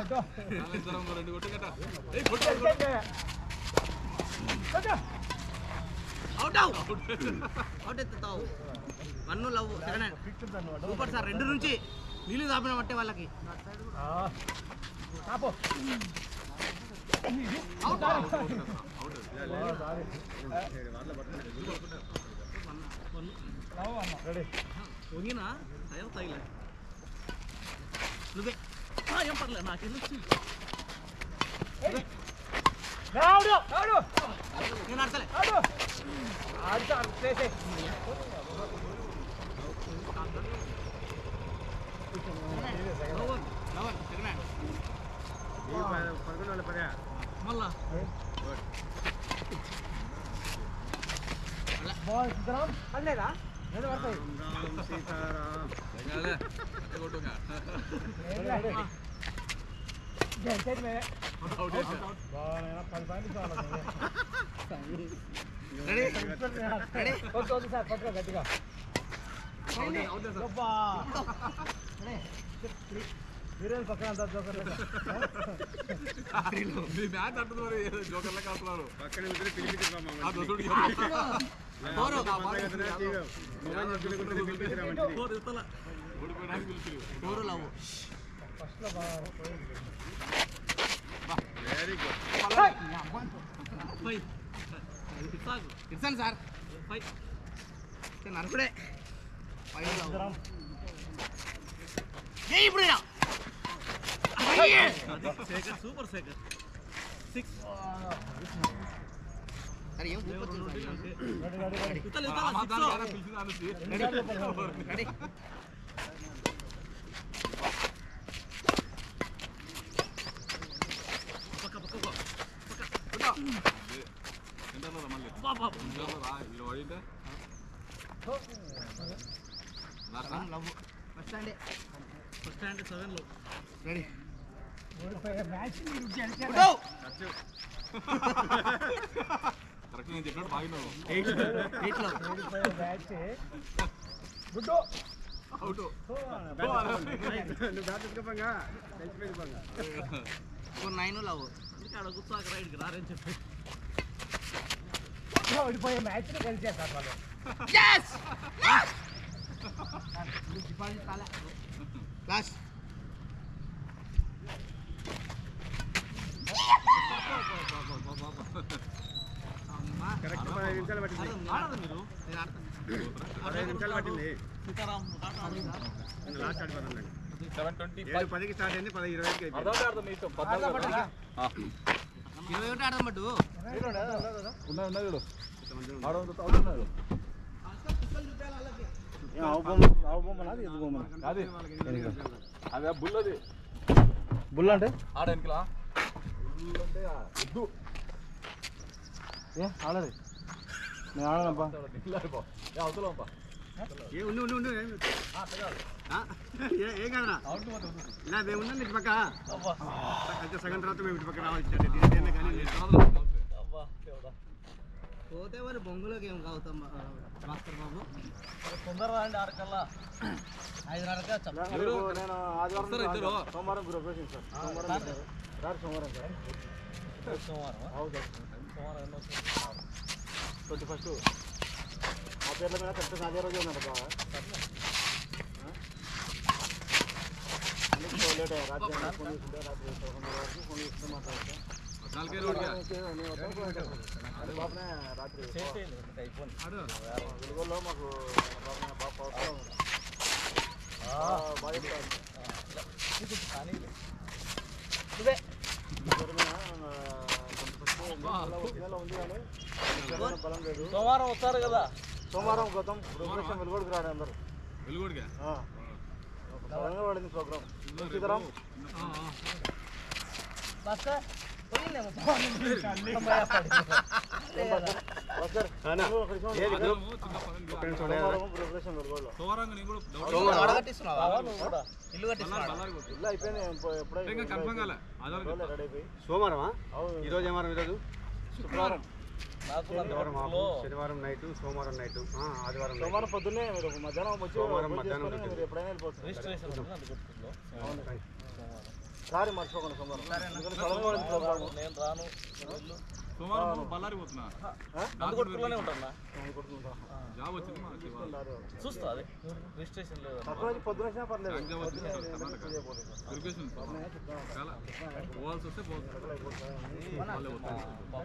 రెండు కొట్టు కట్ట ఏయ్ కొట్టు అవుట్ అవుట్ ఎత్తుతావు one love second hand super sir రెండు నుంచి నీళ్ళు తాపినట్టే వాళ్ళకి వంగినా అయ్యో తగిలే నువ్వే ఆ, ఏం పర్లేదు నాకు వెళ్ళొచ్చు నేను అడతలే లవన్ లవన్ సెకండ్ హ్యాండ్ మళ్ళా తెగాలే అట్ట కొట్టు ఇంకా. అవుట్ చేసా. రెడీ రెడీ అవుట్ చేసా. మీ మ్యాచ్ అంటుంది మరి ఏదో జోకర్లే కాస్తున్నారు ఆ దొడ్డుడు బోరు ఫోర్ ఇస్తలా ఓడిపోయినాక పిలుచురు బోరు లవ్ ఫైవ్ ఇస్తాను సార్ ఫైవ్ నరకుడే ఫైవ్ లవ్ ఏ ఇప్పుడు ఇలా. అయ్యే. శేఖర్ సూపర్ శేఖర్ సిక్స్ అరే ఏం సూపర్ ఇతలు ఇతలు సిక్స్ రెడీ పక్క పక్క పక్క ఎంతలో మళ్ళీ బా బా ఇంట్లో రా వీళ్ళు వాడింటే లాస్టా love first stand first stand seven లో రెడీ కరెక్ట్ నేను చెప్పినట్టు బాగినావు ఎయిట్ ఎయిట్ లో అవుట్ ఫోర్ నైన్ లవ్ ఇక్కడ కూర్చోక రైడ్కి రారని చెప్పి ఓడిపోయే మ్యాచ్ గెలిచేస్తారు వాళ్ళు Yes! Last. అమ్మా. కరెక్ట్ పదహైదు నిమిషాలు పట్టింది ఆడదు మీరు నేను ఆడతాను పదహైదు నిమిషాలు పట్టింది సీతారాం నువ్వు ఆడతావా? నేను లాస్ట్ ఆడిపోతాను సెవెన్ ట్వంటీ ఏడు పదికి స్టార్ట్ అయింది పది ఇరవై ఐదుకి అయిపోయింది అర్థం అర్థం మీ ఇష్టం పద్నాలుగు కదా? ఆ. ఇరవై ఒకటి ఆడదాం బట్టు ఉన్నాయి ఉన్నాయి చూడు ఆడ ఉంది, ఆడ ఉన్నాయి. అది అదే బుల్లది బుల్ అంటే ఆడ వెనకలా బుల్ అంటే ఆ ఎద్దు ఏ ఆడది నేను ఆడనబ్బా ఇల్లాడిపో. ఏ అవతల పంపా. ఏ ఉండు ఉండు ఉండు ఏం ఆ? ఏ- ఏం కాదనా ఇలా మేము ఉన్నాం ఇటు పక్క అయితే సగం తర్వాత మేము ఇటు పక్క రావాలి దీనికైనా కానీ లేదు. పోతే మరి బొంగులోకి ఏం కావుతాం మాస్టర్ బాబు తొందరగా రండి ఆడకల్లా ఐదున్నరగా చెప్ప ఎవరు? నేను ఆదివారం వస్తారా ఇద్దరు? సోమవారం గ్రూపేషన్ సార్ సోమవారం రారు. రారు సోమవారం సార్ సోమవారం అవును సార్ సోమవారం ఎన్నో ట్వంటీ ఫస్ట్ ఆ పేర్ల మీద కరెక్ట్ అదే రోజు ఉందంట బాగా అందుకే సో లేట్ అయ్యా. రాత్రి ఫోన్ చేసిండే రాత్రి పదకొండు వరకు ఫోన్ చేస్తుంటే మాట్లాడతా నాలుగే రోడ్డుగా. నేను వస్తాను బాబునే రాత్రి వెలుగులో మాకు బాబునే బాగా పవర్ ఉంది బాగా నువ్వే ఉంది కానీ బలం లేదు సోమవారం వస్తారు కదా సోమవారం గౌతమ్ రూపేషన్ వెలుగుడికి రాడు అందరు వెలుగుడిగా సడన్గా పడింది ప్రోగ్రామ్ సీతారాం వస్తారు ఏది గ్రూప్? సోమవారం రూపేషన్ వెలుగులో సోమవారం నేను కూడా డౌట్ ఇల్లు కట్టిస్తున్నావా బల్లారి కొట్టు. ఇల్లు అయిపోయింది ఎప్పుడో ఇంకా కన్ఫర్మ్ కాలే ఆధార్ రోజులే రెడీ అయిపోయి సోమవారమా అవును ఈ రోజు ఏం వారం ఈరోజు శుక్రవారం శనివారం ఆఫ్ శనివారం నైట్ సోమవారం నైట్ ఆదివారం night. సోమవారం పొద్దున్నే మీరు మధ్యాహ్నం వచ్చి సోమవారం బుక్ మధ్యాహ్నం చేసుకొని ఉంటుంది. మీరు ఎప్పుడైనా వెళ్ళిపోవచ్చు అవును. సారీ మర్చిపోకండి సోమవారం ఎందుకంటే సడన్గా వచ్చింది ప్రోగ్రాము. నేను రాను నేను వెళ్ళు. సోమవారం బళ్ళారి పోతున్నా నందికొట్టుకులోనే ఉంటాను అనుకుంటున్నా. జాబ్ వచ్చింది మా శివారు. చూస్తా అది రిజిస్ట్రేషన్ లేదు తక్కువ రోజు పొద్దున వచ్చినా పర్లేదు ఎగ్జామ్ వచ్చింది సార్ కర్ణాటక వెరిఫికేషన్ చాలా పోవాల్సి వస్తే పోతుంది వాళ్ళే పోతారు.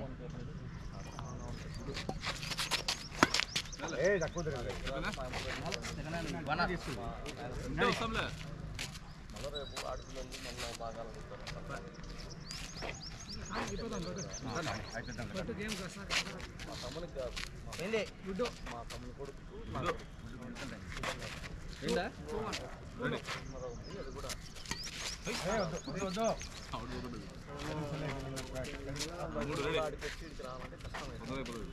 ఏ తక్కువ తినాలి ఓకేనా? వన్ ఆర్ ఉంటే వస్తాంలే మళ్ళీ రేపు ఆడపిల్లలు మళ్ళీ బాగా అడుగుతారు మా తమ్మునికి కాదు ఏంది మా తమ్ముని కొడుకు ఇదో. ఏందా రెడీ మరి ఉంది అది కూడా అవును పోతుంది. మూడు రెడీ ఆడికి వచ్చి ఇక్కడికి రావాలంటే కష్టమే తొందరగా అయిపోతుంది.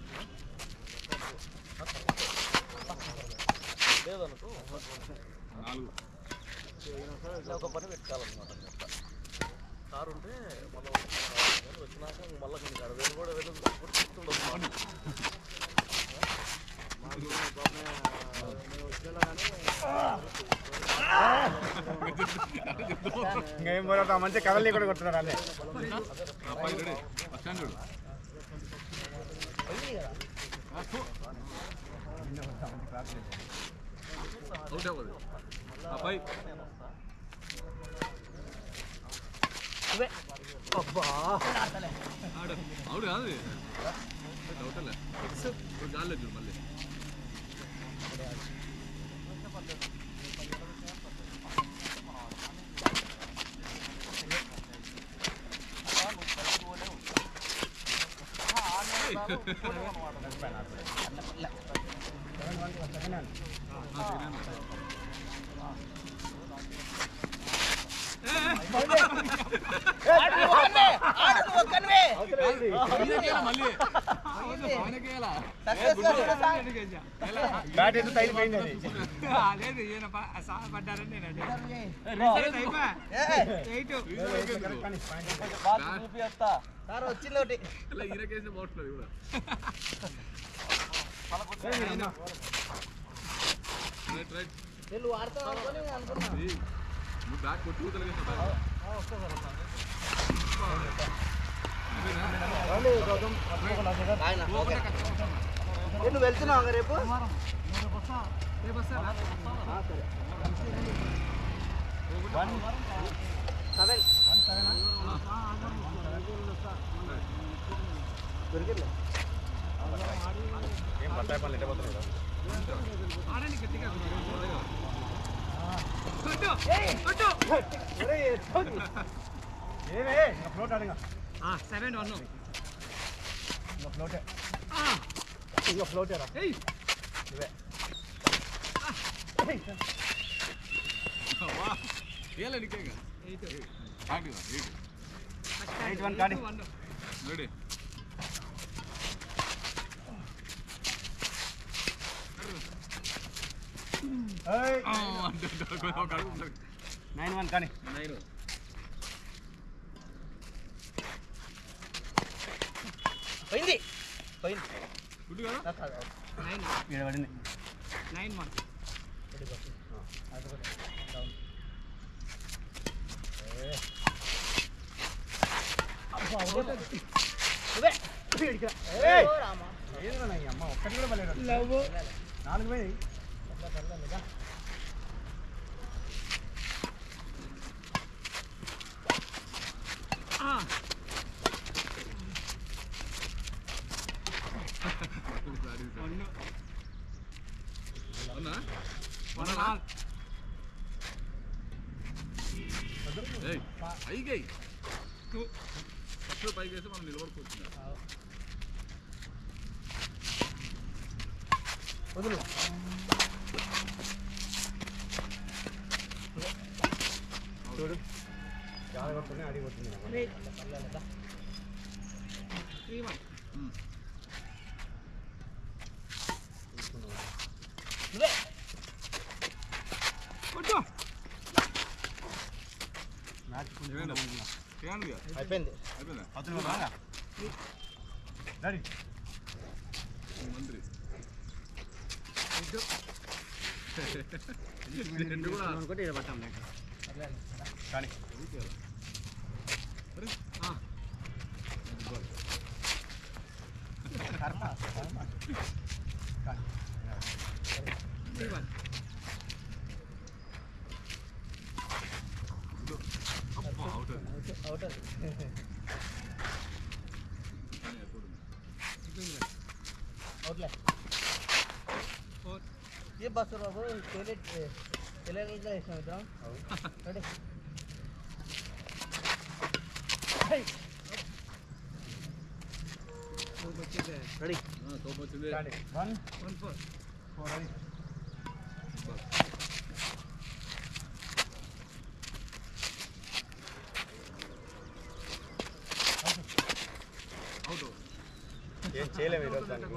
లేదనుకో నాలుగు ఇలా ఒక పని పెట్టుకోవాలన్నమాట అట్లా కారు ఉంటే మళ్ళీ వచ్చినాక మళ్ళీ కొన్ని కాడ వేరు కూడా వెళ్ళి గుర్తుండదు మాట ఇంకా ఏం పోరాటం మంచి కథలు కూడా కొడుతున్నారు అల్లే అబ్బాయి రెడీ బస్ స్టాండ్ చూడు ఆ, థూ. అవుట్ అవ్వదు అబ్బాయి ఇవే ఆడు అవుడు కాదు డౌటలే ఇప్పుడు గాలి చూడు మళ్ళీ ఆ, తినాను. ఆయనకేలా మళ్ళీ ఆయనకేలా బ్యాట్ ఎందుకు తగిలిపోయింది అది లేదు ఈయన ప- సా- పడ్డారని నేను అంటే ఎయిట్ బాగా చూపిస్తా సార్ వచ్చింది ఒకటి ఇలా ఈయనకేసిన బాగుంటుంది కూడా రైట్ రైట్ వీళ్ళు వాడతాం అనుకొని అనుకున్నా ఇది నువ్వు బ్యాగ్ కొట్టి ఊతలకేసిన బ్యాగ్ ఆయన ఓకే ఏ, నువ్వు వెళ్తున్నావు రేపు సెవెన్ దొరికింది ఏం బత్తాయి పనులు ఎట్ట పోతున్నాయి ఆడండి గట్టిగా కొట్టు కొట్టు ఏమే ఇంకా ఫ్లోట్ ఆడింగా సెవెన్ వన్ ఇంకా ఫ్లోటే ఇంకా ఫ్లోటేరా వా ఏలా నీకేగా eight eight eight eight one కానీ వన్ రెడీ అంటే ఒక అడుగు ఉంటుంది నైన్ వన్ కానీ నైన్ పోయింది పోయింది గుడ్ కదా నైన్ ఈడ పడింది నైన్ వన్ నువ్వే ఏయ్! ఓ రామా ఏదిరా నా ఈ అమ్మ ఒక్కటి కూడా పడలేదు లవ్ నాలుగు పోయి అవునా అవునా ఏయ్ పైకి ఫస్ట్ పైకి వేసి మనం నిలబడుకోవచ్చు వదులు చూడు చాలా కొడుతున్నాయి అడిగి కొడుతుంది నాకు. త్రీ వన్ నువ్వే కొట్టు మ్యాచ్ ఏమైందా చేయండి ఇక. అయిపోయింది అయిపోయిందా అవుతుంది బాగా రెడీ మంత్రి రెండు కూడా అనుకుంటే ఇది పట్టాం కానీ అవుట్ కానీ ఎప్పుడు అవుట్లే ఫోర్ ఏ బస్సు బాబు టైలెట్ టైలెట్ వేసినాం ఇద్దరం రెడీ రెడీ కోపం వచ్చింది one one four four ready out ఏం చేయలేము ఈరోజు దానికి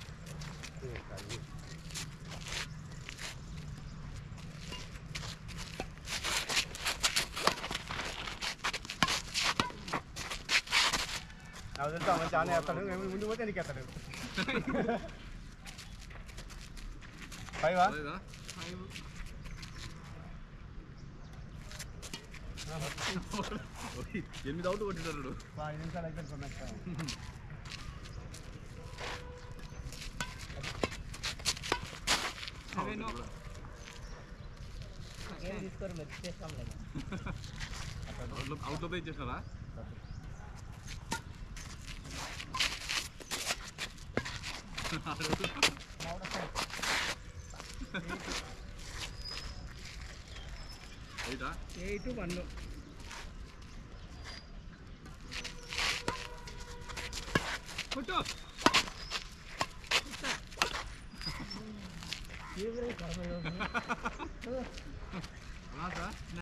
నాకు తెలుసు మంచి ఆనే వేస్తాడు మేము ముందు పోతే నీకు వేస్తాడు ఫైవా లేదా ఫైవ్ ఎనిమిది అవుట్ కొట్టినారు ఐదు నిమిషాలు అయితే కొన్నాక సెవెన్ ఏం తీసుకోరు మీరు చేస్తాం లేదు అవుట్ లో ఇచ్చేసినారా ఎయిటా ఎయిట్ వన్ కొట్టు తీవ్ర కర్మ సార్